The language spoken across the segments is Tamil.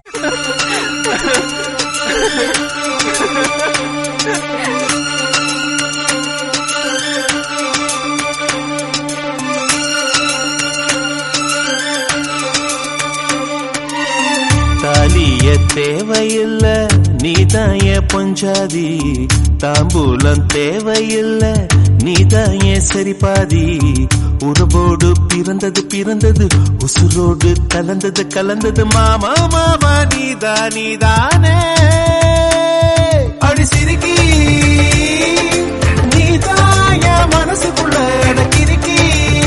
தாலிய தேவையில்ல நீதாய பொஞ்சாதி தாம்பூலம் தேவையில்ல நீதாய சரிபாதி உறவோடு பிறந்தது பிறந்தது உசுரோடு கலந்தது கலந்தது மாமா மாமா நீதா நீதானே அடி சிரிக்கி நீதாய மனசுக்குள்ள கிறுக்கி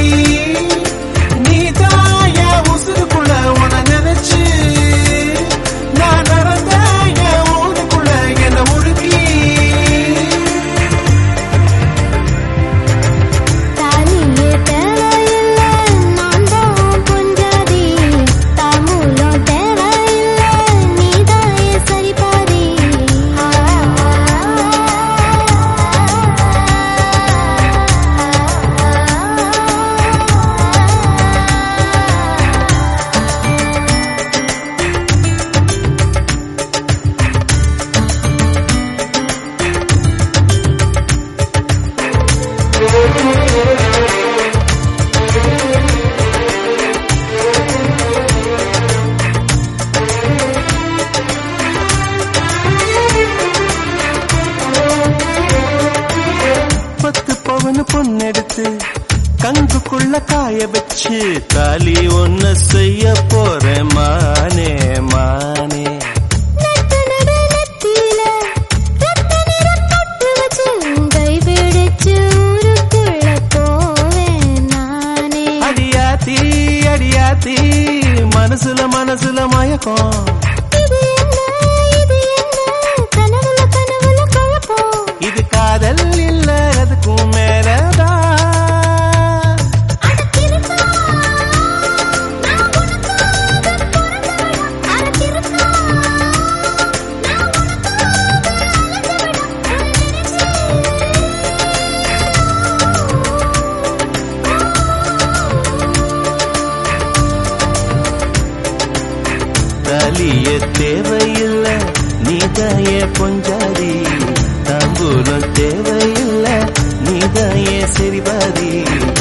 நீதாய உசுருக்குள்ள உன நினைச்சு நான் நடந்த என் ஊருக்குள்ள என்ன முழுக்கி தாலியே தேவையில்ல நான் தான் பொஞ்சாதி தாம்பூலம் தேவையில்ல நீதாயே சரிபாதி பத்து பவனு பொண்ணெடுத்து கங்குக்குள்ள காய வச்சு தாலி ஒண்ணு செய்ய போறேன் மானே மானே நட்டு நடு நெத்தியில ரத்த நிறம் பொட்டு வச்சு கை பிடிச்சு ஊருக்குள்ள போவேன் நானே அடியாத்தி அடியாத்தி மனசுல மனசுல மயக்கம் இது என்ன இது என்ன கனவுல கனவுல குழப்பம் இது காதல் இல்ல அதுக்கும் மேலதான் அடக்கிருக்கா நான் உனக்காக பிறந்தவளா அடக்கிருக்கா நான் உனக்காக அலைஞ்சவளா தாலிய தேவையில்ல நீதாய பொஞ்சாதி தாம்பூலம் தேவையில்ல நீதாய சரிபாதி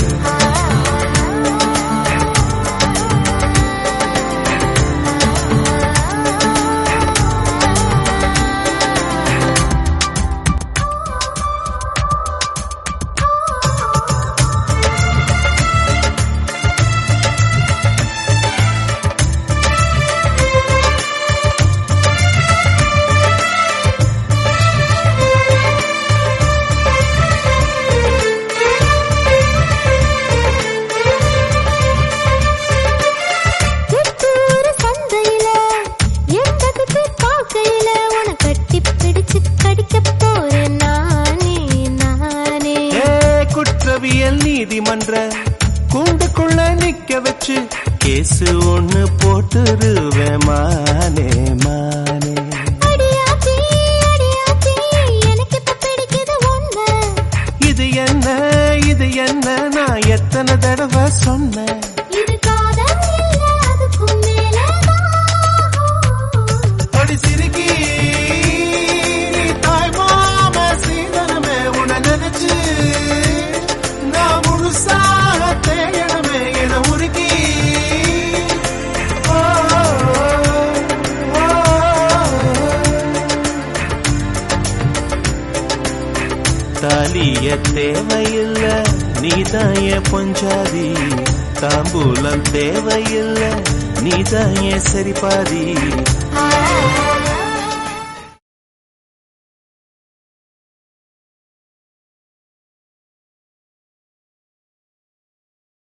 எட்டூர் சந்தையில எண்பதுக்கு பார்க்கையில உன கட்டி பிடிச்சு கடிக்க போறேன் நானே நானே ஏ குற்றவியல் நீதிமன்ற கூண்டுக்குள்ள நிக்க வச்சு கேசு ஒண்ணு போட்டுருவேன் மானே மானே அடியாச்சி அடியாச்சி எனக்கு இப்ப பிடிக்குது ஒண்ணு இது என்ன இது என்ன நான் எத்தனை தடவை சொன்னேன் இது காதல் இல்ல அதுக்கும் மேலதான் அடி சிறுகி நீ தாய் மாம சீதனமே உன நினைச்சு நான் முழுசாக தேயணுமே என உருகி ஓ, ஓ, ஓ. தாலிய தேவையில்ல நீதாய பொஞ்சாதி தாம்பூலம் தேவையில்ல நீதாய சரிபாதி ஆ